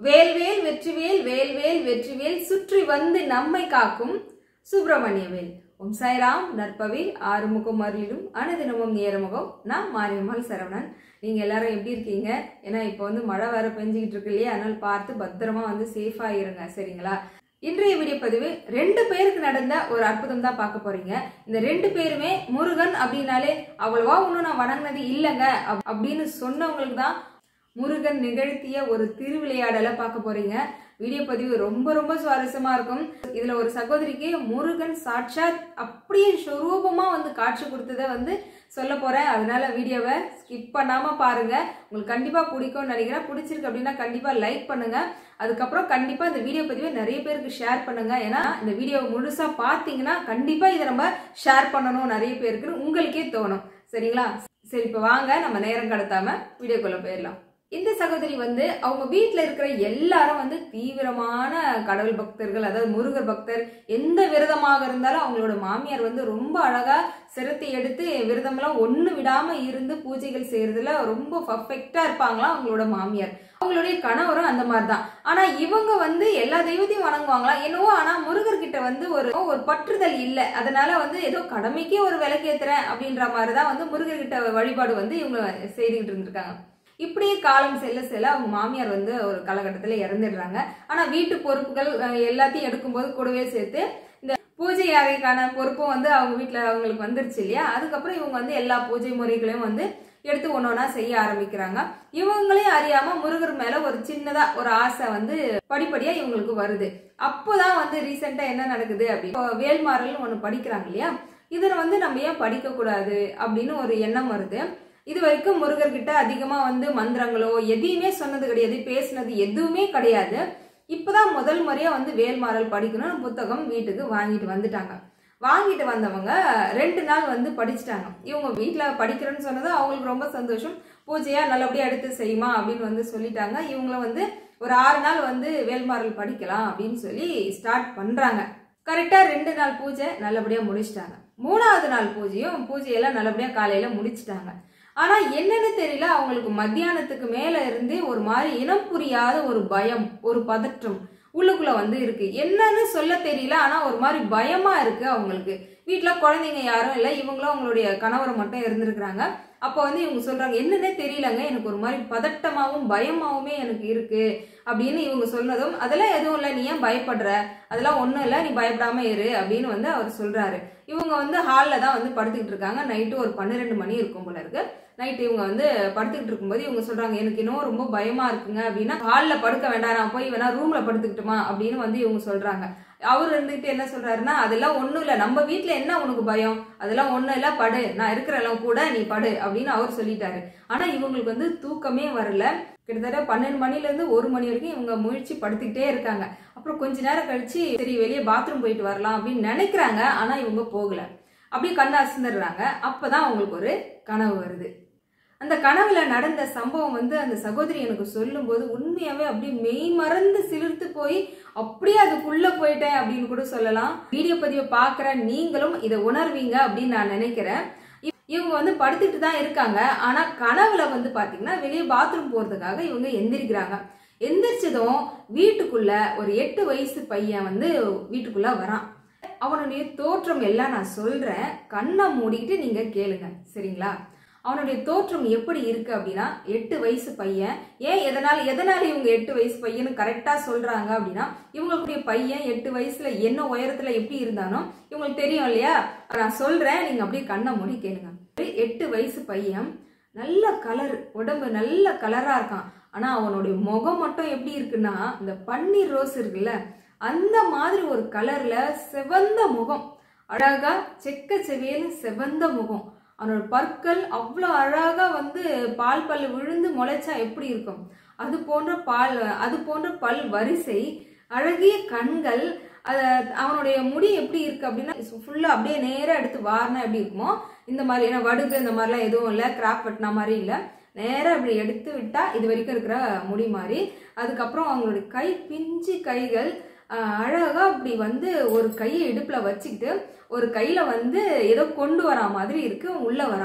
வேல்வேல் வெற்றிவேல் வேல்வேல் வெற்றிவேல் சுற்றி வந்து நம்மை காக்கும் சுப்பிரமணியவேல் ஓம் சாய்ராம் நற்பவில் ஆறுமுகம் அருளிலும் அனுதினமும் நேரமுகம் நான் மாரியம்மாள் சரவணன் நீங்க எல்லாரும் எப்படி இருக்கீங்க ஏன்னா இப்போ வந்து மழை வேற பெஞ்சிக்கிட்டு இருக்கு இல்லையா அதனால பார்த்து பத்திரமா வந்து சேஃபா இருங்க சரிங்களா இன்றைய வீடியோ பதிவு ரெண்டு பேருக்கு நடந்த ஒரு அற்புதம் தான் பார்க்க போறீங்க இந்த ரெண்டு பேருமே முருகன் அப்படின்னாலே அவ்வளவா ஒன்றும் நான் வணங்கினது இல்லைங்க அப்- அப்படின்னு சொன்னவங்களுக்கு தான் முருகன் நிகழ்த்திய ஒரு திருவிளையாடலை பார்க்க போறீங்க வீடியோ பதிவு ரொம்ப ரொம்ப சுவாரஸ்யமா இருக்கும் இதுல ஒரு சகோதரிக்கு முருகன் சாட்சாத் அப்படியே சொரூபமா வந்து காட்சி கொடுத்ததை வந்து சொல்ல போறேன் அதனால வீடியோவை ஸ்கிப் பண்ணாம பாருங்க உங்களுக்கு கண்டிப்பா பிடிக்கும்னு நினைக்கிறேன் பிடிச்சிருக்கு அப்படின்னா கண்டிப்பா லைக் பண்ணுங்க அதுக்கப்புறம் கண்டிப்பா இந்த வீடியோ பதிவை நிறைய பேருக்கு ஷேர் பண்ணுங்க ஏன்னா இந்த வீடியோ முழுசா பாத்தீங்கன்னா கண்டிப்பா இதை நம்ம ஷேர் பண்ணணும் நிறைய பேருக்கு உங்களுக்கே தோணும் சரிங்களா சரி இப்போ வாங்க நம்ம நேரம் கடத்தாம வீடியோக்குள்ள போயிடலாம் இந்த சகோதரி வந்து அவங்க வீட்டில் இருக்கிற எல்லாரும் வந்து தீவிரமான கடவுள் பக்தர்கள் அதாவது முருகர் பக்தர் எந்த விரதமாக இருந்தாலும் அவங்களோட மாமியார் வந்து ரொம்ப அழகா சிரத்தை எடுத்து விரதம்லாம் ஒன்று விடாம இருந்து பூஜைகள் செய்யறதுல ரொம்ப பர்ஃபெக்டா இருப்பாங்களாம் அவங்களோட மாமியார் அவங்களுடைய கணவரும் அந்த மாதிரி தான் ஆனா இவங்க வந்து எல்லா தெய்வத்தையும் வணங்குவாங்களாம் என்னவோ ஆனா முருகர் கிட்ட வந்து ஒரு ஒரு பற்றுதல் இல்லை அதனால வந்து ஏதோ கடமைக்கே ஒரு விளக்கேத்துறேன் அப்படின்ற மாதிரி தான் வந்து முருகர் கிட்ட வழிபாடு வந்து இவங்க செய்துக்கிட்டு இருந்திருக்காங்க இப்படியே காலம் செல்ல செல்ல அவங்க மாமியார் வந்து ஒரு காலகட்டத்தில் இறந்துடுறாங்க ஆனா வீட்டு பொறுப்புகள் அஹ், எல்லாத்தையும் எடுக்கும்போது கூடவே சேர்த்து இந்த பூஜை அறைக்கான பொறுப்பும் வந்து அவங்க வீட்டில் அவங்களுக்கு வந்துருச்சு இல்லையா அதுக்கப்புறம் இவங்க வந்து எல்லா பூஜை முறைகளையும் வந்து எடுத்து ஒன்று ஒன்றா செய்ய ஆரம்பிக்கிறாங்க இவங்களையும் அறியாம முருகர் மேல ஒரு சின்னதா ஒரு ஆசை வந்து படிப்படியா இவங்களுக்கு வருது அப்போதான் வந்து ரீசெண்டா என்ன நடக்குது அப்படி இப்போ வேல்மாறல்னு ஒன்று படிக்கிறாங்க இல்லையா இதில் வந்து நம்ம ஏன் படிக்க கூடாது அப்படின்னு ஒரு எண்ணம் வருது இது வரைக்கும் முருகர்கிட்ட அதிகமா வந்து மந்திரங்களோ எதையுமே சொன்னது கிடையாது பேசினது எதுவுமே கிடையாது இப்பதான் முதல் முறையா வந்து வேல்மாறல் படிக்கணும் புத்தகம் வீட்டுக்கு வாங்கிட்டு வந்துட்டாங்க வாங்கிட்டு வந்தவங்க ரெண்டு நாள் வந்து படிச்சுட்டாங்க இவங்க வீட்டில் படிக்கிறேன்னு சொன்னது அவங்களுக்கு ரொம்ப சந்தோஷம் பூஜையா நல்லபடியா எடுத்து செய்யுமா அப்படின்னு வந்து சொல்லிட்டாங்க இவங்கள வந்து ஒரு ஆறு நாள் வந்து வேல்மாறல் படிக்கலாம் அப்படின்னு சொல்லி ஸ்டார்ட் பண்றாங்க கரெக்டா ரெண்டு நாள் பூஜை நல்லபடியா முடிச்சிட்டாங்க மூணாவது நாள் பூஜையும் பூஜையெல்லாம் நல்லபடியா காலையில முடிச்சிட்டாங்க ஆனா என்னன்னு தெரியல அவங்களுக்கு மத்தியானத்துக்கு மேல இருந்து ஒரு மாதிரி இனம் புரியாத ஒரு பயம் ஒரு பதற்றம் உள்ளுக்குள்ள வந்து இருக்கு என்னன்னு சொல்ல தெரியல ஆனா ஒரு மாதிரி பயமா இருக்கு அவங்களுக்கு வீட்ல குழந்தைங்க யாரும் இல்லை இவங்களும் அவங்களுடைய கணவர் மட்டும் இருந்திருக்கிறாங்க அப்போ வந்து இவங்க சொல்றாங்க என்னன்னே தெரியலங்க எனக்கு ஒரு மாதிரி பதட்டமாவும் பயமாவுமே எனக்கு இருக்கு அப்படின்னு இவங்க சொன்னதும் அதெல்லாம் எதுவும் இல்லை நீ ஏன் பயப்படுற அதெல்லாம் ஒன்றும் இல்லை நீ பயப்படாம இரு அப்படின்னு வந்து அவர் சொல்றாரு இவங்க வந்து ஹாலில் தான் வந்து படுத்துக்கிட்டு இருக்காங்க நைட்டு ஒரு பன்னிரெண்டு மணி இருக்கும் போல இருக்கு நைட்டு இவங்க வந்து படுத்துக்கிட்டு இருக்கும்போது இவங்க சொல்றாங்க எனக்கு இன்னும் ரொம்ப பயமா இருக்குங்க அப்படின்னா ஹாலில் படுக்க வேண்டாம் நான் போய் வேணா ரூம்ல படுத்துக்கிட்டுமா அப்படின்னு வந்து இவங்க சொல்றாங்க அவர் இருந்துகிட்டு என்ன சொல்றாருன்னா அதெல்லாம் ஒண்ணும் இல்லை நம்ம வீட்ல என்ன உனக்கு பயம் அதெல்லாம் ஒண்ணும் இல்லை படு நான் இருக்கிறெல்லாம் கூட நீ படு அப்படின்னு அவர் சொல்லிட்டாரு ஆனா இவங்களுக்கு வந்து தூக்கமே வரல கிட்டத்தட்ட பன்னெண்டு மணில இருந்து ஒரு மணி வரைக்கும் இவங்க முழிச்சு படுத்துக்கிட்டே இருக்காங்க அப்புறம் கொஞ்ச நேரம் கழிச்சு சரி வெளியே பாத்ரூம் போயிட்டு வரலாம் அப்படின்னு நினைக்கிறாங்க ஆனா இவங்க போகல அப்படியே கண்ணு அசந்துடுறாங்க அப்பதான் அவங்களுக்கு ஒரு கனவு வருது அந்த கனவுல நடந்த சம்பவம் வந்து அந்த சகோதரி எனக்கு சொல்லும்போது உண்மையாவே அப்படியே மெய் மறந்து சிலிர்த்து போய் அப்படியே அதுக்குள்ள போயிட்டேன் அப்படின்னு கூட சொல்லலாம் வீடியோ பதிவை பார்க்குற நீங்களும் இதை உணர்வீங்க அப்படின்னு நான் நினைக்கிறேன் இ- இவங்க வந்து படுத்துட்டு தான் இருக்காங்க ஆனா கனவுல வந்து பாத்தீங்கன்னா வெளியே பாத்ரூம் போறதுக்காக இவங்க எந்திரிக்கிறாங்க எந்திரிச்சதும் வீட்டுக்குள்ள ஒரு எட்டு வயசு பையன் வந்து வீட்டுக்குள்ள வரான் அவனுடைய தோற்றம் எல்லாம் நான் சொல்றேன் கண்ணை மூடிக்கிட்டு நீங்க கேளுங்க சரிங்களா அவனுடைய தோற்றம் எப்படி இருக்கு அப்படின்னா எட்டு வயசு பையன் ஏன் எதனால எதனால இவங்க எட்டு வயசு பையனு கரெக்டா சொல்றாங்க அப்படின்னா இவங்களுடைய பையன் எட்டு வயசுல என்ன உயரத்துல எப்படி இருந்தானோ இவங்களுக்கு தெரியும் இல்லையா நான் சொல்றேன் நீங்க அப்படியே கண்ணை மூடி கேளுங்க ஒரு எட்டு வயசு பையன் நல்ல கலர் உடம்பு நல்ல கலரா இருக்கான் ஆனா அவனுடைய முகம் மட்டும் எப்படி இருக்குன்னா இந்த பன்னீர் ரோஸ் இருக்குல்ல அந்த மாதிரி ஒரு கலர்ல செவந்த முகம் அழகா செக்க செவேன்னு செவந்த முகம் அவனோட பற்கள் அவ்வளோ அழகா வந்து பால் பல் விழுந்து முளைச்சா எப்படி இருக்கும் அது போன்ற பால் அது போன்ற பல் வரிசை அழகிய கண்கள் அத அவனுடைய முடி எப்படி இருக்கு அப்படின்னா ஃபுல்லா அப்படியே நேரா எடுத்து வாரினா எப்படி இருக்குமோ இந்த மாதிரி ஏன்னா வடுகு இந்த மாதிரிலாம் எதுவும் இல்லை கிராப் வெட்டின மாதிரி இல்லை நேரா இப்படி எடுத்து விட்டா இது வரைக்கும் இருக்கிற முடி மாதிரி அதுக்கப்புறம் அவங்களுடைய கை பிஞ்சு கைகள் ஆஹ், அழகா அப்படி வந்து ஒரு கையை இடுப்புல வச்சுக்கிட்டு ஒரு கையில வந்து ஏதோ கொண்டு வரா மாதிரி இருக்கு உள்ள வரான்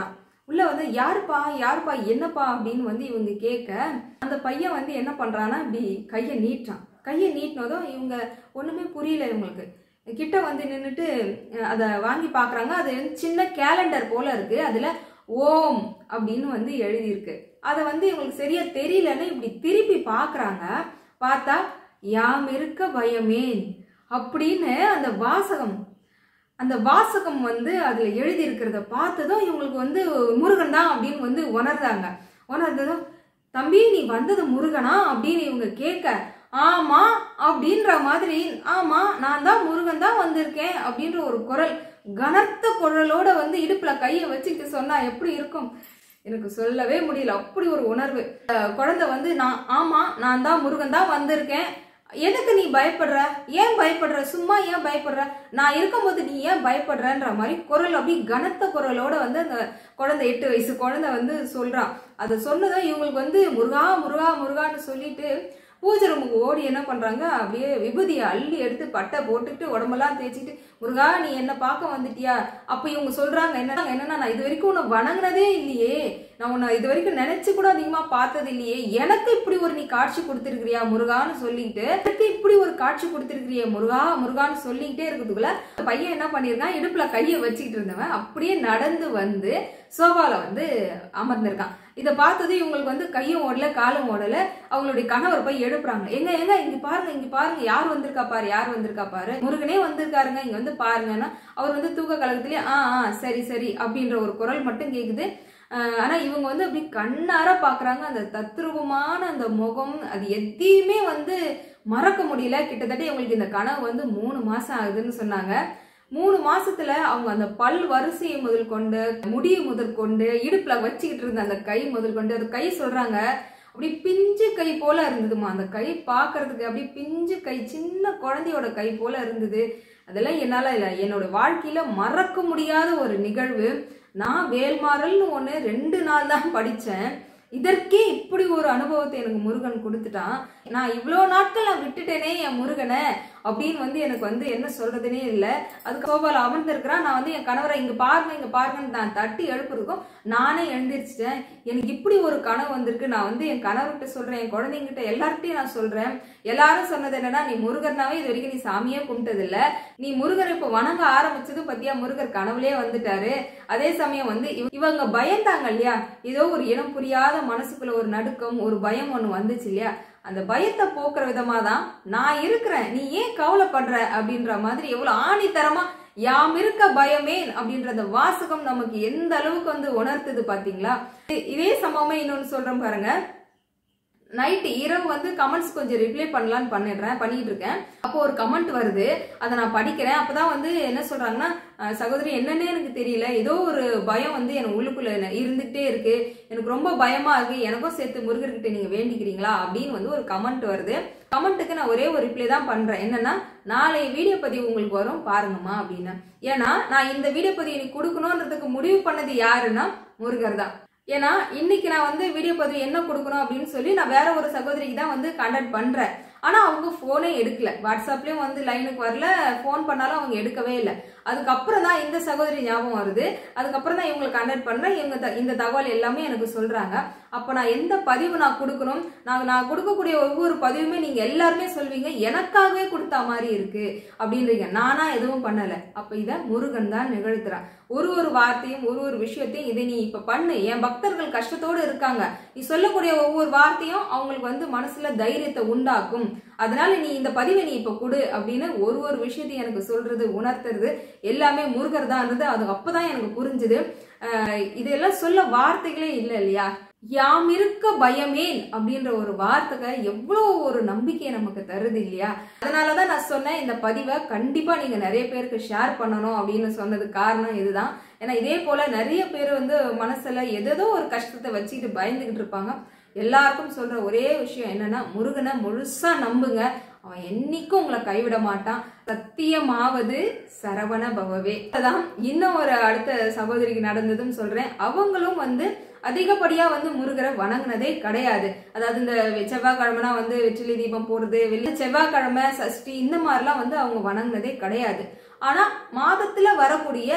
உள்ள வந்து யாருப்பா யாருப்பா என்னப்பா அப்படின்னு வந்து இவங்க கேட்க அந்த பையன் வந்து என்ன பண்றான்னா இப்படி கையை நீட்டான் கையை நீட்டினதும் இவங்க ஒண்ணுமே புரியல இவங்களுக்கு கிட்ட வந்து நின்றுட்டு அதை வாங்கி பார்க்கறாங்க அது வந்து சின்ன கேலண்டர் போல இருக்கு அதுல ஓம் அப்படின்னு வந்து எழுதியிருக்கு அதை வந்து இவங்களுக்கு சரியா தெரியலன்னு இப்படி திருப்பி பார்க்கறாங்க பார்த்தா யாம் இருக்க பயமேன் அப்படின்னு அந்த வாசகம் அந்த வாசகம் வந்து அதுல எழுதி இருக்கிறத பார்த்ததும் இவங்களுக்கு வந்து முருகன் தான் அப்படின்னு வந்து உணர்ந்தாங்க உணர்ந்ததும் தம்பி நீ வந்தது முருகனா அப்படின்னு இவங்க கேட்க ஆமா அப்படின்ற மாதிரி ஆமா நான் தான் முருகன் தான் வந்திருக்கேன் அப்படின்ற ஒரு குரல் கனத்த குரலோட வந்து இடுப்புல கையை வச்சுக்கிட்டு சொன்னா எப்படி இருக்கும் எனக்கு சொல்லவே முடியல அப்படி ஒரு உணர்வு அஹ் குழந்தை வந்து நான் ஆமா நான் தான் முருகன் தான் வந்திருக்கேன் எதுக்கு நீ பயப்படுற ஏன் பயப்படுற சும்மா ஏன் பயப்படுற நான் இருக்கும்போது நீ ஏன் பயப்படுறன்ற மாதிரி குரல் அப்படி கனத்த குரலோட வந்து அந்த குழந்தை எட்டு வயசு குழந்தை வந்து சொல்றான் அதை சொன்னதும் இவங்களுக்கு வந்து முருகா முருகா முருகான்னு சொல்லிட்டு பூஜை ரூமுக்கு ஓடி என்ன பண்றாங்க அப்படியே விபூதியை அள்ளி எடுத்து பட்டை போட்டுக்கிட்டு உடம்பெல்லாம் தேய்ச்சிட்டு முருகா நீ என்ன பார்க்க வந்துட்டியா அப்ப இவங்க சொல்றாங்க என்ன என்னன்னா நான் இது வரைக்கும் உன்னை வணங்குனதே இல்லையே நான் உன்னை இது வரைக்கும் நினைச்சு கூட அதிகமா பார்த்தது இல்லையே எனக்கு இப்படி ஒரு நீ காட்சி கொடுத்திருக்கிறியா முருகான்னு சொல்லிட்டு எனக்கு இப்படி ஒரு காட்சி கொடுத்திருக்கிறியே முருகா முருகான்னு சொல்லிக்கிட்டே இருக்கிறதுக்குள்ள பையன் என்ன பண்ணிருக்கான் இடுப்புல கையை வச்சுக்கிட்டு இருந்தவன் அப்படியே நடந்து வந்து சோபால வந்து அமர்ந்திருக்கான் இதை பார்த்தது இவங்களுக்கு வந்து கையும் ஓடல காலும் ஓடல அவங்களுடைய கணவர் போய் எழுப்புறாங்க எங்க எங்க இங்க பாருங்க இங்க பாருங்க யார் வந்திருக்கா பாரு யார் வந்திருக்கா பாரு முருகனே வந்திருக்காருங்க இங்க வந்து பாருங்கன்னா அவர் வந்து தூக்க கலகத்திலே ஆ ஆ சரி சரி அப்படின்ற ஒரு குரல் மட்டும் கேக்குது ஆஹ் ஆனா இவங்க வந்து அப்படி கண்ணார பாக்குறாங்க அந்த தத்ரூபமான அந்த முகம் அது எதையுமே வந்து மறக்க முடியல கிட்டத்தட்ட இவங்களுக்கு இந்த கனவு வந்து மூணு மாசம் ஆகுதுன்னு சொன்னாங்க மூணு மாசத்துல அவங்க அந்த பல் வரிசையை முதல் கொண்டு முடியை முதல் கொண்டு இடுப்புல வச்சுக்கிட்டு இருந்த அந்த கை முதல் கொண்டு அந்த கை சொல்றாங்க அப்படி பிஞ்சு கை போல இருந்ததுமா அந்த கை பார்க்கிறதுக்கு அப்படி பிஞ்சு கை சின்ன குழந்தையோட கை போல இருந்தது அதெல்லாம் என்னால இல்ல என்னோட வாழ்க்கையில மறக்க முடியாத ஒரு நிகழ்வு நான் வேல்மாறல்னு ஒன்று ரெண்டு நாள் தான் படித்தேன் இதற்கே இப்படி ஒரு அனுபவத்தை எனக்கு முருகன் கொடுத்துட்டான் நான் இவ்வளோ நாட்கள் நான் விட்டுட்டேனே என் முருகனை அப்படின்னு வந்து எனக்கு வந்து என்ன சொல்றதுனே இல்லை அதுக்கு சோபால அமர்ந்திருக்கிறான் நான் வந்து என் கணவரை இங்க பாருங்க இங்க பாருங்கன்னு நான் தட்டி எழுப்புறதுக்கும் நானே எழுந்திரிச்சிட்டேன் எனக்கு இப்படி ஒரு கனவு வந்திருக்கு நான் வந்து என் கணவர்கிட்ட சொல்றேன் என் குழந்தைங்கிட்ட எல்லார்கிட்டையும் நான் சொல்றேன் எல்லாரும் சொன்னது என்னன்னா நீ முருகர்னாவே இது வரைக்கும் நீ சாமியே கும்பிட்டது இல்ல நீ முருகர் இப்ப வணங்க ஆரம்பிச்சது பத்தியா முருகர் கனவுலயே வந்துட்டாரு அதே சமயம் வந்து இவ- இவங்க பயந்தாங்க இல்லையா ஏதோ ஒரு இனம் புரியாத மனசுக்குள்ள ஒரு நடுக்கம் ஒரு பயம் ஒண்ணு வந்துச்சு இல்லையா அந்த பயத்தை போக்குற விதமா தான் நான் இருக்கிறேன் நீ ஏன் கவலைப்படுற அப்படின்ற மாதிரி எவ்வளவு ஆணித்தரமா யாம் இருக்க பயமேன் அப்படின்ற அந்த வாசகம் நமக்கு எந்த அளவுக்கு வந்து உணர்த்துது பாத்தீங்களா இ- இதே சம்பவமே இன்னொன்னு சொல்றேன் பாருங்க நைட்டு இரவு வந்து கமெண்ட்ஸ் கொஞ்சம் ரிப்ளை பண்ணலான்னு பண்ணிடுறேன் பண்ணிட்டு இருக்கேன் அப்போ ஒரு கமெண்ட் வருது அதை நான் படிக்கிறேன் அப்பதான் வந்து என்ன சொல்றாங்கன்னா அஹ், சகோதரி என்னன்னே எனக்கு தெரியல ஏதோ ஒரு பயம் வந்து எனக்கு உள்ளுக்குள்ள என்ன- இருந்துகிட்டே இருக்கு எனக்கு ரொம்ப பயமா இருக்கு எனக்கும் சேர்த்து முருகர்கிட்ட நீங்க வேண்டிக்கிறீங்களா அப்படின்னு வந்து ஒரு கமெண்ட் வருது கமெண்ட்டுக்கு நான் ஒரே ஒரு ரிப்ளை தான் பண்றேன் என்னன்னா நாளை வீடியோ பதிவு உங்களுக்கு வரும் பாருங்கம்மா அப்படின்னு ஏன்னா நான் இந்த வீடியோ பதிவு எனக்கு கொடுக்கணுன்றதுக்கு முடிவு பண்ணது யாருன்னா முருகர் தான் ஏன்னா இன்னைக்கு நான் வந்து வீடியோ பதிவு என்ன கொடுக்கணும் அப்படின்னு சொல்லி நான் வேற ஒரு சகோதரிக்கு தான் வந்து கான்டாக்ட் பண்றேன் ஆனா அவங்க போனே எடுக்கல வாட்ஸ்அப்லயும் வந்து லைனுக்கு வரல ஃபோன் பண்ணாலும் அவங்க எடுக்கவே இல்லை அதுக்கப்புறம் தான் இந்த சகோதரி ஞாபகம் வருது அதுக்கப்புறம் தான் இவங்களை கான்டாக்ட் பண்றேன் இவங்க த- இந்த தகவல் எல்லாமே எனக்கு சொல்றாங்க அப்ப நான் எந்த பதிவு நான் கொடுக்கணும் நான் நான் கொடுக்கக்கூடிய ஒவ்வொரு பதிவுமே நீங்க எல்லாருமே சொல்வீங்க எனக்காகவே கொடுத்த மாதிரி இருக்கு அப்படின்றீங்க நானா எதுவும் பண்ணல அப்ப இத முருகன் தான் நிகழ்த்துறான் ஒரு ஒரு வார்த்தையும் ஒரு ஒரு விஷயத்தையும் இதை நீ இப்ப பண்ணு என் பக்தர்கள் கஷ்டத்தோடு இருக்காங்க நீ சொல்லக்கூடிய ஒவ்வொரு வார்த்தையும் அவங்களுக்கு வந்து மனசுல தைரியத்தை உண்டாக்கும் அதனால நீ இந்த பதிவை நீ இப்ப கொடு அப்படின்னு ஒரு ஒரு விஷயத்தையும் எனக்கு சொல்றது உணர்த்துறது எல்லாமே முருகர் தான்ன்றது அது அப்பதான் எனக்கு புரிஞ்சுது அஹ் இதெல்லாம் சொல்ல வார்த்தைகளே இல்லை இல்லையா யாம் இருக்க பயமேன் அப்படின்ற ஒரு வார்த்தைக எவ்வளோ ஒரு நம்பிக்கையை நமக்கு தருது இல்லையா அதனாலதான் நான் சொன்னேன் இந்த பதிவை கண்டிப்பா நீங்க நிறைய பேருக்கு ஷேர் பண்ணணும் அப்படின்னு சொன்னது காரணம் இதுதான் ஏன்னா இதே போல நிறைய பேர் வந்து மனசுல ஏதேதோ ஒரு கஷ்டத்தை வச்சுக்கிட்டு பயந்துகிட்டு இருப்பாங்க எல்லாருக்கும் சொல்ற ஒரே விஷயம் என்னன்னா முருகனை முழுசா நம்புங்க அவன் என்னைக்கும் உங்களை கைவிட மாட்டான் சத்தியமாவது சரவண பவவே அதான் இன்னும் ஒரு அடுத்த சகோதரிக்கு நடந்ததுன்னு சொல்றேன் அவங்களும் வந்து அதிகப்படியா வந்து முருகரை வணங்குனதே கிடையாது அதாவது இந்த செவ்வாய்க்கிழமைனா வந்து வெற்றிலை தீபம் போடுறது வெள்ளி செவ்வாய்க்கிழமை சஷ்டி இந்த மாதிரிலாம் வந்து அவங்க வணங்குனதே கிடையாது ஆனா மாதத்துல வரக்கூடிய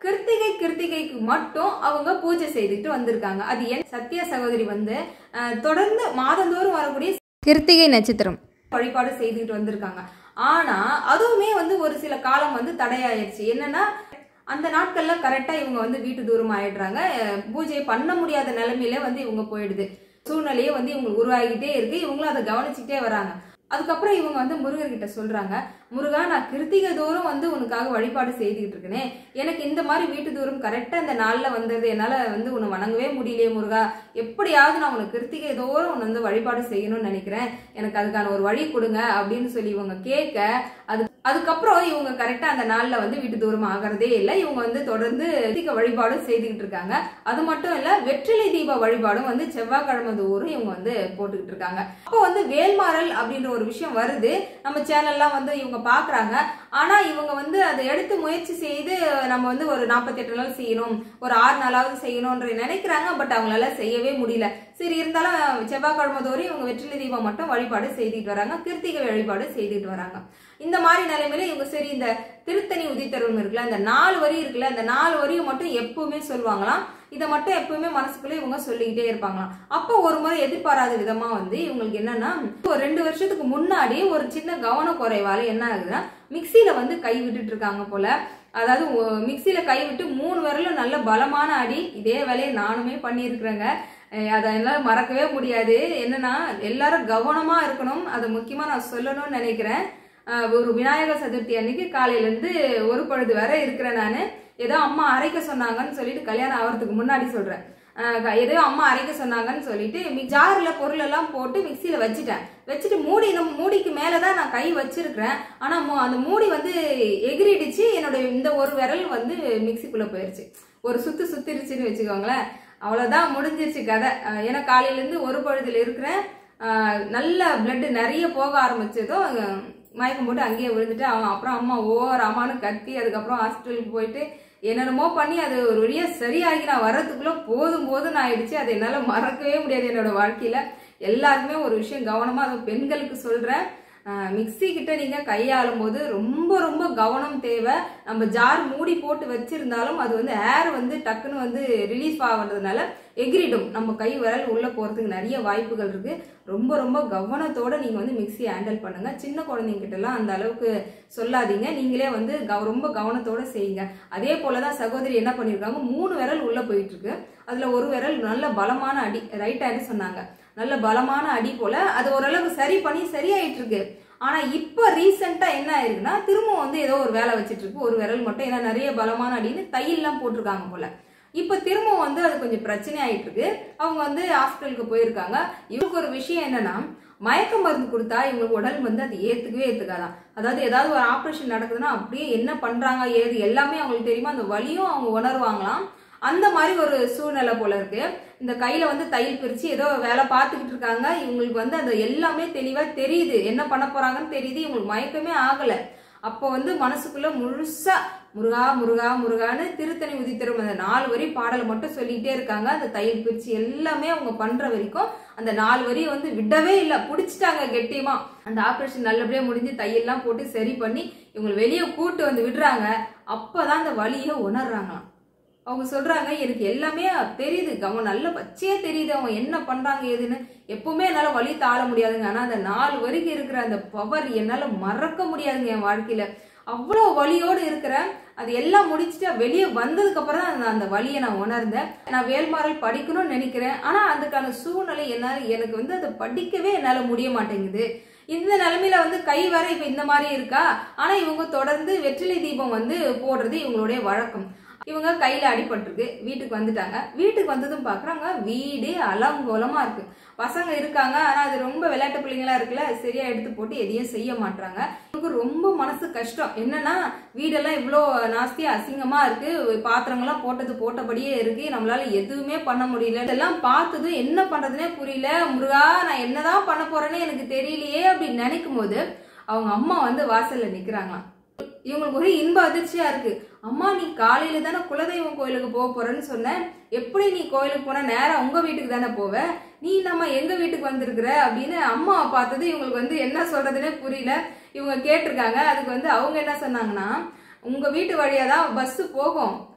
கிருத்திகை கிருத்திகைக்கு மட்டும் அவங்க பூஜை செய்துட்டு வந்திருக்காங்க அது என் சத்யா சகோதரி வந்து அஹ், தொடர்ந்து மாதந்தோறும் வரக்கூடிய கிருத்திகை நட்சத்திரம் வழிபாடு செய்துட்டு வந்திருக்காங்க ஆனா அதுவுமே வந்து ஒரு சில காலம் வந்து தடையாயிருச்சு என்னன்னா அந்த நாட்கள்ல கரெக்டா இவங்க வந்து வீட்டு தூரம் ஆயிடுறாங்க அஹ், பூஜை பண்ண முடியாத நிலைமையில வந்து இவங்க போயிடுது சூழ்நிலையே வந்து இவங்களுக்கு உருவாகிட்டே இருக்கு இவங்களும் அதை கவனிச்சுட்டே வராங்க அதுக்கப்புறம் இவங்க வந்து முருகர்கிட்ட சொல்றாங்க முருகா நான் கிருத்திகை தூரம் வந்து உனக்காக வழிபாடு செய்துக்கிட்டு இருக்கேனே எனக்கு இந்த மாதிரி வீட்டு தூரம் கரெக்டா இந்த நாள்ல வந்தது என்னால வந்து உன்னை வணங்கவே முடியலையே முருகா எப்படியாவது நான் உனக்கு கிருத்திகை தோறும் உன்னை வந்து வழிபாடு செய்யணும்னு நினைக்கிறேன் எனக்கு அதுக்கான ஒரு வழி கொடுங்க அப்படின்னு சொல்லி இவங்க கேட்க அது அதுக்கப்புறம் இவங்க கரெக்டா அந்த நாள்ல வந்து வீட்டு தூரம் ஆகிறதே இல்லை இவங்க வந்து தொடர்ந்து கிருத்திகை வழிபாடும் செய்துக்கிட்டு இருக்காங்க அது மட்டும் இல்ல வெற்றிலை தீப வழிபாடும் வந்து செவ்வாய்க்கிழமை தோறும் இவங்க வந்து போட்டுக்கிட்டு இருக்காங்க அப்போ வந்து வேல்மாறல் அப்படின்ற ஒரு விஷயம் வருது நம்ம சேனல்லாம் வந்து இவங்க பாக்குறாங்க ஆனா இவங்க வந்து அதை எடுத்து முயற்சி செய்து நம்ம வந்து ஒரு நாற்பத்தி எட்டு நாள் செய்யணும் ஒரு ஆறு நாளாவது செய்யணும்ன்ற நினைக்கிறாங்க பட் அவங்களால செய்யவே முடியல சரி இருந்தாலும் செவ்வாய்க்கிழமை தோறும் இவங்க வெற்றிலை தீபம் மட்டும் வழிபாடு செய்துட்டு வராங்க கிருத்திகை வழிபாடு செய்துட்டு வராங்க இந்த மாதிரி நிலைமையில இவங்க சரி இந்த திருத்தணி உதித்தருவம் இருக்குல்ல இந்த நாலு வரி இருக்குல்ல இந்த நாலு வரியும் மட்டும் எப்பவுமே சொல்லுவாங்களாம் இதை மட்டும் எப்பவுமே மனசுக்குள்ள இவங்க சொல்லிக்கிட்டே இருப்பாங்களாம் அப்போ ஒரு முறை எதிர்பாராத விதமா வந்து இவங்களுக்கு என்னன்னா ஒரு ரெண்டு வருஷத்துக்கு முன்னாடி ஒரு சின்ன கவன குறைவால என்ன ஆகுதுன்னா மிக்சியில வந்து கை விட்டுட்டு இருக்காங்க போல அதாவது ஒ- மிக்சியில கை விட்டு மூணு விரலும் நல்ல பலமான அடி இதே வேலையை நானுமே பண்ணியிருக்கிறேங்க அஹ் அதை என்னால மறக்கவே முடியாது என்னன்னா எல்லாரும் கவனமா இருக்கணும் அது முக்கியமா நான் சொல்லணும்னு நினைக்கிறேன் அஹ் ஒரு விநாயகர் சதுர்த்தி அன்னைக்கு காலையில இருந்து ஒரு பொழுது வர இருக்கிறேன் நான் ஏதோ அம்மா அரைக்க சொன்னாங்கன்னு சொல்லிட்டு கல்யாணம் ஆகிறதுக்கு முன்னாடி சொல்றேன் அஹ் க- ஏதோ அம்மா அரைக்க சொன்னாங்கன்னு சொல்லிட்டு மி- ஜார்ல பொருள் எல்லாம் போட்டு மிக்சியில வச்சுட்டேன் வச்சுட்டு மூடி நம்ம மூடிக்கு மேலதான் நான் கை வச்சிருக்கிறேன் ஆனா மூ- அந்த மூடி வந்து எகிரிடுச்சு என்னோட இந்த ஒரு விரல் வந்து மிக்சிக்குள்ள போயிருச்சு ஒரு சுத்து சுத்திருச்சுன்னு வச்சுக்கோங்களேன் அவ்வளவுதான் முடிஞ்சிருச்சு கதை அஹ் ஏன்னா காலையில இருந்து ஒரு பொழுதுல இருக்கிறேன் அஹ் நல்ல பிளட் நிறைய போக ஆரம்பிச்சதும் அஹ் மயக்கம் போட்டு அங்கேயே விழுந்துட்டு அவன் அப்புறம் அம்மா ஓ ராமான்னு கத்தி அதுக்கப்புறம் ஹாஸ்பிட்டலுக்கு போயிட்டு என்னென்னமோ பண்ணி அது ஒரு வழியா சரியாகி நான் வர்றதுக்குள்ள போதும் போதும் ஆயிடுச்சு அதை என்னால மறக்கவே முடியாது என்னோட வாழ்க்கையில எல்லாருக்குமே ஒரு விஷயம் கவனமா அது பெண்களுக்கு சொல்றேன் ஆஹ் மிக்ஸி கிட்ட நீங்க கையாளும் போது ரொம்ப ரொம்ப கவனம் தேவை நம்ம ஜார் மூடி போட்டு வச்சிருந்தாலும் அது வந்து ஏர் வந்து டக்குன்னு வந்து ரிலீஃப் ஆகுறதுனால எகிரிடும் நம்ம கை விரல் உள்ள போறதுக்கு நிறைய வாய்ப்புகள் இருக்கு ரொம்ப ரொம்ப கவனத்தோட நீங்க வந்து மிக்ஸி ஹேண்டில் பண்ணுங்க சின்ன குழந்தைங்க கிட்ட எல்லாம் அந்த அளவுக்கு சொல்லாதீங்க நீங்களே வந்து கவ- ரொம்ப கவனத்தோட செய்யுங்க அதே போலதான் சகோதரி என்ன பண்ணிருக்காங்க மூணு விரல் உள்ள போயிட்டு இருக்கு அதுல ஒரு விரல் நல்ல பலமான அடி ரைட் ஹேண்ட் சொன்னாங்க நல்ல பலமான அடி போல அது ஓரளவு சரி பண்ணி சரியாயிட்டு இருக்கு ஆனா இப்ப ரீசெண்டா என்ன ஆயிருக்குன்னா திரும்ப வந்து ஏதோ ஒரு வேலை வச்சிட்டு இருக்கு ஒரு விரல் மட்டும் ஏன்னா நிறைய பலமான அடின்னு தையல்லாம் போட்டிருக்காங்க போல இப்ப திரும்ப வந்து அது கொஞ்சம் பிரச்சனை ஆயிட்டு இருக்கு அவங்க வந்து ஹாஸ்பிட்டலுக்கு போயிருக்காங்க இவருக்கு ஒரு விஷயம் என்னன்னா மயக்க மருந்து கொடுத்தா இவங்களுக்கு உடல் வந்து அது ஏத்துக்கவே ஏத்துக்காதான் அதாவது ஏதாவது ஒரு ஆபரேஷன் நடக்குதுன்னா அப்படியே என்ன பண்றாங்க ஏது எல்லாமே அவங்களுக்கு தெரியுமா அந்த வலியும் அவங்க உணர்வாங்களாம் அந்த மாதிரி ஒரு சூழ்நிலை போல இருக்கு இந்த கையில வந்து தையல் பிரிச்சு ஏதோ வேலை பார்த்துக்கிட்டு இருக்காங்க இவங்களுக்கு வந்து அது எல்லாமே தெளிவா தெரியுது என்ன பண்ண போறாங்கன்னு தெரியுது இவங்களுக்கு மயக்கமே ஆகல அப்போ வந்து மனசுக்குள்ள முழுசா முருகா முருகா முருகான்னு திருத்தணி உதித்தரும் அந்த நாலு வரி பாடலை மட்டும் சொல்லிட்டே இருக்காங்க அந்த தையல் பிரிச்சு எல்லாமே அவங்க பண்ற வரைக்கும் அந்த நாலு வரி வந்து விடவே இல்லை பிடிச்சிட்டாங்க கெட்டியமா அந்த ஆபரேஷன் நல்லபடியா முடிஞ்சு தையல்லாம் போட்டு சரி பண்ணி இவங்களை வெளியே கூட்டு வந்து விடுறாங்க அப்பதான் அந்த வலியை உணர்றாங்களாம் அவங்க சொல்றாங்க எனக்கு எல்லாமே தெரியுது அவன் நல்ல பச்சையா தெரியுது அவன் என்ன பண்றாங்க ஏதுன்னு எப்பவுமே என்னால வலி தாழ முடியாதுங்க ஆனா அந்த நாலு வரைக்கும் இருக்கிற அந்த பவர் என்னால மறக்க முடியாதுங்க என் வாழ்க்கையில அவ்வளோ வலியோடு இருக்கிறேன் அது எல்லாம் முடிச்சுட்டு வெளியே வந்ததுக்கு அப்புறம் தான் நான் அந்த வலியை நான் உணர்ந்தேன் நான் வேல்மாறல் படிக்கணும்னு நினைக்கிறேன் ஆனா அதுக்கான சூழ்நிலை என்னால எனக்கு வந்து அதை படிக்கவே என்னால முடிய மாட்டேங்குது இந்த நிலைமையில வந்து கை வர இப்ப இந்த மாதிரி இருக்கா ஆனா இவங்க தொடர்ந்து வெற்றிலை தீபம் வந்து போடுறது இவங்களுடைய வழக்கம் இவங்க கையில அடிபட்டிருக்கு வீட்டுக்கு வந்துட்டாங்க வீட்டுக்கு வந்ததும் பாக்குறாங்க வீடு அலங்கோலமா இருக்கு பசங்க இருக்காங்க ஆனா அது ரொம்ப விளையாட்டு பிள்ளைங்களா இருக்குல்ல சரியா எடுத்து போட்டு எதையும் செய்ய மாட்டாங்க இவங்களுக்கு ரொம்ப மனசு கஷ்டம் என்னன்னா வீடெல்லாம் இவ்வளோ நாஸ்தியா அசிங்கமா இருக்கு பாத்திரங்கள்லாம் போட்டது போட்டபடியே இருக்கு நம்மளால எதுவுமே பண்ண முடியல இதெல்லாம் பார்த்ததும் என்ன பண்றதுனே புரியல முருகா நான் என்னதான் பண்ண போறேன்னு எனக்கு தெரியலையே அப்படின்னு நினைக்கும் போது அவங்க அம்மா வந்து வாசல்ல நிக்கிறாங்களாம் இவங்களுக்கு ஒரே இன்ப அதிர்ச்சியா இருக்கு அம்மா நீ காலையில தானே குலதெய்வம் கோயிலுக்கு போக போறேன்னு சொன்ன எப்படி நீ கோயிலுக்கு போனா நேரா உங்க வீட்டுக்கு தானே போவ நீ நம்ம எங்க வீட்டுக்கு வந்திருக்கிற அப்படின்னு அம்மாவை பார்த்தது இவங்களுக்கு வந்து என்ன சொல்றதுன்னே புரியல இவங்க கேட்டிருக்காங்க அதுக்கு வந்து அவங்க என்ன சொன்னாங்கன்னா உங்க வீட்டு வழியா தான் பஸ் போகும்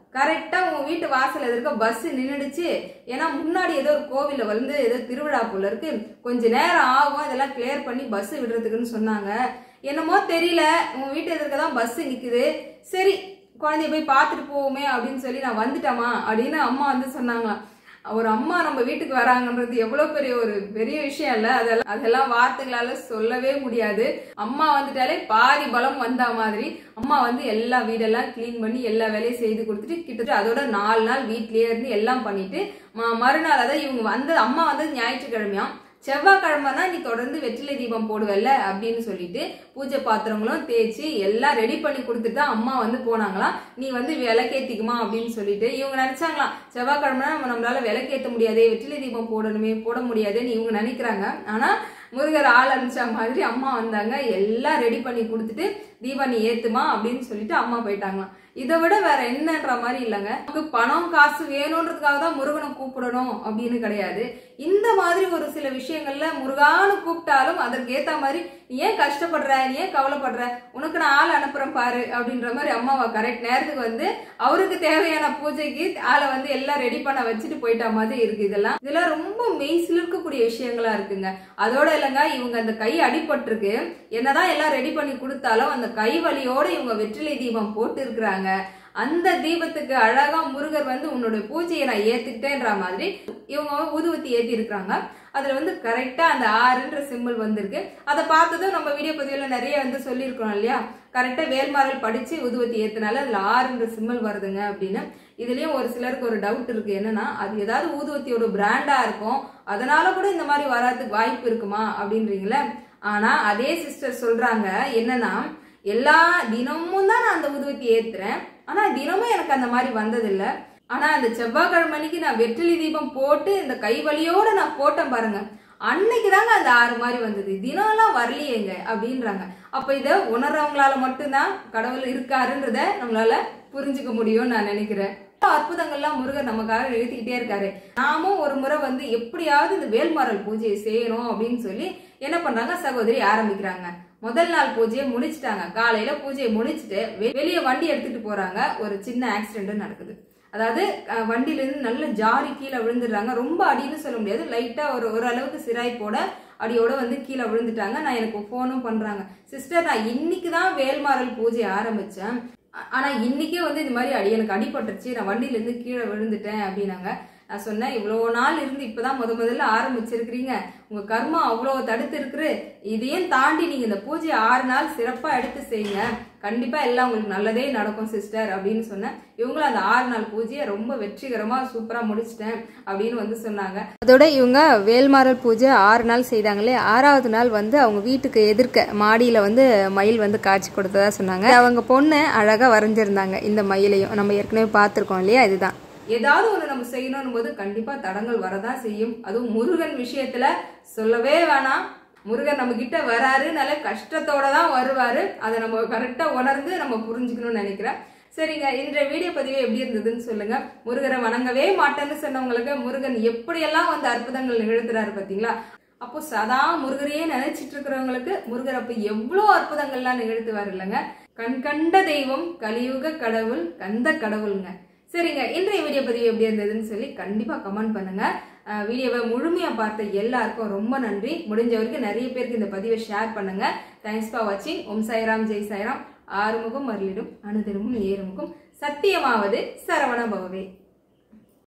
கரெக்டா உங்க வீட்டு வாசல் எதிர்க்க பஸ் நின்னுடுச்சு ஏன்னா முன்னாடி ஏதோ ஒரு கோவில்ல வந்து ஏதோ திருவிழா போல இருக்கு கொஞ்ச நேரம் ஆகும் இதெல்லாம் கிளியர் பண்ணி பஸ் விடுறதுக்குன்னு சொன்னாங்க என்னமோ தெரியல உங்க வீட்டு எதிர்க்க தான் பஸ் நிக்குது சரி குழந்தைய போய் பார்த்துட்டு போவோமே அப்படின்னு சொல்லி நான் வந்துட்டேமா அப்படின்னு அம்மா வந்து சொன்னாங்களாம் ஒரு அம்மா நம்ம வீட்டுக்கு வராங்கன்றது எவ்வளவு பெரிய ஒரு பெரிய விஷயம் இல்ல அதெல்லாம் அதெல்லாம் வார்த்தைகளால சொல்லவே முடியாது அம்மா வந்துட்டாலே பாதி பலம் வந்தா மாதிரி அம்மா வந்து எல்லா வீடெல்லாம் க்ளீன் பண்ணி எல்லா வேலையும் செய்து கொடுத்துட்டு கிட்டத்தட்ட அதோட நாலு நாள் வீட்லயே இருந்து எல்லாம் பண்ணிட்டு ம- மறுநாள் அதாவது இவங்க வந்து அம்மா வந்து ஞாயிற்றுக்கிழமையாம் செவ்வாய்க்கிழமைனா நீ தொடர்ந்து வெற்றிலை தீபம் போடுவல்ல அப்படின்னு சொல்லிட்டு பூஜை பாத்திரங்களும் தேய்ச்சி எல்லாம் ரெடி பண்ணி கொடுத்துட்டு தான் அம்மா வந்து போனாங்களாம் நீ வந்து விளக்கேத்திக்குமா அப்படின்னு சொல்லிட்டு இவங்க நினைச்சாங்களாம் செவ்வாய்க்கிழமை நம்ம நம்மளால விளக்கேத்த முடியாதே வெற்றிலை தீபம் போடணுமே போட முடியாதேன்னு இவங்க நினைக்கிறாங்க ஆனா முருகர் ஆள் அனுப்பிச்ச மாதிரி அம்மா வந்தாங்க எல்லாம் ரெடி பண்ணி கொடுத்துட்டு தீபா நீ ஏத்துமா அப்படின்னு சொல்லிட்டு அம்மா போயிட்டாங்களாம் இதை விட வேற என்னன்ற மாதிரி இல்லைங்க நமக்கு பணம் காசு வேணுன்றதுக்காக தான் முருகனை கூப்பிடணும் அப்படின்னு கிடையாது இந்த மாதிரி ஒரு சில விஷயங்கள்ல முருகான்னு கூப்பிட்டாலும் அதற்கு ஏத்த மாதிரி நீ ஏன் கஷ்டப்படுற நீ ஏன் கவலைப்படுற உனக்கு நான் ஆள் அனுப்புறேன் பாரு அப்படின்ற மாதிரி அம்மாவை கரெக்ட் நேரத்துக்கு வந்து அவருக்கு தேவையான பூஜைக்கு ஆளை வந்து எல்லாம் ரெடி பண்ண வச்சுட்டு போயிட்ட மாதிரி இருக்கு இதெல்லாம் இதெல்லாம் ரொம்ப மெய்சில் இருக்கக்கூடிய விஷயங்களா இருக்குங்க அதோட இல்லைங்க இவங்க அந்த கை அடிபட்டிருக்கு என்னதான் எல்லாம் ரெடி பண்ணி கொடுத்தாலும் அந்த கை வலியோட இவங்க வெற்றிலை தீபம் போட்டு இருக்கிறாங்க அந்த தீபத்துக்கு அழகா முருகர் வந்து உன்னோட பூஜையை நான் ஏத்துக்கிட்டேன்ற மாதிரி இவங்க ஊதுவத்தி ஏத்தி இருக்கிறாங்க அதுல வந்து கரெக்டா அந்த ஆறுன்ற சிம்பிள் வந்திருக்கு அதை பார்த்ததும் நம்ம வீடியோ பதிவுல நிறைய வந்து சொல்லியிருக்கிறோம் இல்லையா கரெக்டா வேல்மாறல் படிச்சு ஊதுவத்தி ஏத்தினால அதுல ஆறுன்ற சிம்பிள் வருதுங்க அப்படின்னு இதுலயும் ஒரு சிலருக்கு ஒரு டவுட் இருக்கு என்னன்னா அது ஏதாவது ஊதுவத்தியோட பிராண்டா இருக்கும் அதனால கூட இந்த மாதிரி வராதுக்கு வாய்ப்பு இருக்குமா அப்படின்றீங்களே ஆனா அதே சிஸ்டர் சொல்றாங்க என்னன்னா எல்லா தினமும் தான் நான் அந்த ஊதுவத்தி ஏத்துறேன் ஆனா தினமும் எனக்கு அந்த மாதிரி வந்ததில்ல ஆனா அந்த செவ்வாய்க்கிழமைக்கு நான் வெற்றிலை தீபம் போட்டு இந்த கை வலியோட நான் போட்டேன் பாருங்க அன்னைக்கு தாங்க அந்த ஆறு மாதிரி வந்தது தினம்லாம் வரலையேங்க அப்படின்றாங்க அப்ப இத உணர்றவங்களால மட்டும்தான் கடவுள் இருக்காருன்றத நம்மளால புரிஞ்சுக்க முடியும்னு நான் நினைக்கிறேன் அற்புதங்கள்லாம் முருகர் நமக்காக எழுதிக்கிட்டே இருக்காரு நாமும் ஒரு முறை வந்து எப்படியாவது இந்த வேல்மாறல் பூஜையை செய்யணும் அப்படின்னு சொல்லி என்ன பண்றாங்க சகோதரி ஆரம்பிக்கிறாங்க முதல் நாள் பூஜையை முடிச்சிட்டாங்க காலையில பூஜையை முடிச்சிட்டு வெ- வெளியே வண்டி எடுத்துட்டு போறாங்க ஒரு சின்ன ஆக்சிடென்ட் நடக்குது அதாவது அஹ், வண்டியில இருந்து நல்ல ஜாரி கீழே விழுந்துடுறாங்க ரொம்ப அடின்னு சொல்ல முடியாது லைட்டா ஒரு ஓரளவுக்கு சிராய்ப்போட அடியோட வந்து கீழே விழுந்துட்டாங்க நான் எனக்கு ஃபோனும் பண்றாங்க சிஸ்டர் நான் இன்னைக்கு தான் வேல்மாறல் பூஜை ஆரம்பிச்சேன் ஆ- ஆனா இன்னைக்கே வந்து இந்த மாதிரி அடி எனக்கு அடிபட்டுருச்சு நான் வண்டியில இருந்து கீழே விழுந்துட்டேன் அப்படின்னாங்க நான் சொன்னேன் இவ்வளோ நாள் இருந்து இப்பதான் முத முதல்ல ஆரம்பிச்சிருக்கிறீங்க உங்க கர்மா அவ்வளோ தடுத்து இருக்குது இதையும் தாண்டி நீங்க இந்த பூஜையை ஆறு நாள் சிறப்பா எடுத்து செய்யுங்க கண்டிப்பா எல்லாம் உங்களுக்கு நல்லதே நடக்கும் சிஸ்டர் அப்படின்னு சொன்னேன் இவங்களும் அந்த ஆறு நாள் பூஜையை ரொம்ப வெற்றிகரமா சூப்பரா முடிச்சிட்டேன் அப்படின்னு வந்து சொன்னாங்க அதோட இவங்க வேல்மாறல் பூஜை ஆறு நாள் செய்தாங்களே ஆறாவது நாள் வந்து அவங்க வீட்டுக்கு எதிர்க்க மாடியில் வந்து மயில் வந்து காட்சி கொடுத்ததா சொன்னாங்க அவங்க பொண்ணு அழகாக வரைஞ்சிருந்தாங்க இந்த மயிலையும் நம்ம ஏற்கனவே பார்த்துருக்கோம் இல்லையா இதுதான் ஏதாவது ஒண்ணு நம்ம செய்யணும் போது கண்டிப்பா தடங்கள் வரதான் செய்யும் அதுவும் முருகன் விஷயத்துல சொல்லவே வேணாம் முருகன் நம்ம கிட்ட வராரு நல்ல கஷ்டத்தோட தான் வருவாரு அதை நம்ம கரெக்டா உணர்ந்து நம்ம புரிஞ்சுக்கணும்னு நினைக்கிறேன் சரிங்க இன்றைய வீடியோ பதிவு எப்படி இருந்ததுன்னு சொல்லுங்க முருகரை வணங்கவே மாட்டேன்னு சொன்னவங்களுக்கு முருகன் எப்படியெல்லாம் வந்து அற்புதங்கள் நிகழ்த்துறாரு பாத்தீங்களா அப்போ சதா முருகரையே நினைச்சிட்டு இருக்கிறவங்களுக்கு முருகர் அப்ப எவ்வளவு அற்புதங்கள்லாம் நிகழ்த்துவார் இல்லைங்க கண் கண்ட தெய்வம் கலியுக கடவுள் கந்த கடவுளுங்க சரிங்க இன்றைய வீடியோ பதிவு எப்படி இருந்ததுன்னு சொல்லி கண்டிப்பா கமெண்ட் பண்ணுங்க அஹ் வீடியோவை முழுமையா பார்த்த எல்லாருக்கும் ரொம்ப நன்றி முடிஞ்ச வரைக்கும் நிறைய பேருக்கு இந்த பதிவை ஷேர் பண்ணுங்க தேங்க்ஸ் ஃபார் வாட்சிங் ஓம் சாய்ராம் ஜெய் சாய்ராம் ஆறுமுகம் மருளிடும் அனுதினமும் ஏறுமுகம் சத்தியமாவது சரவண பவவே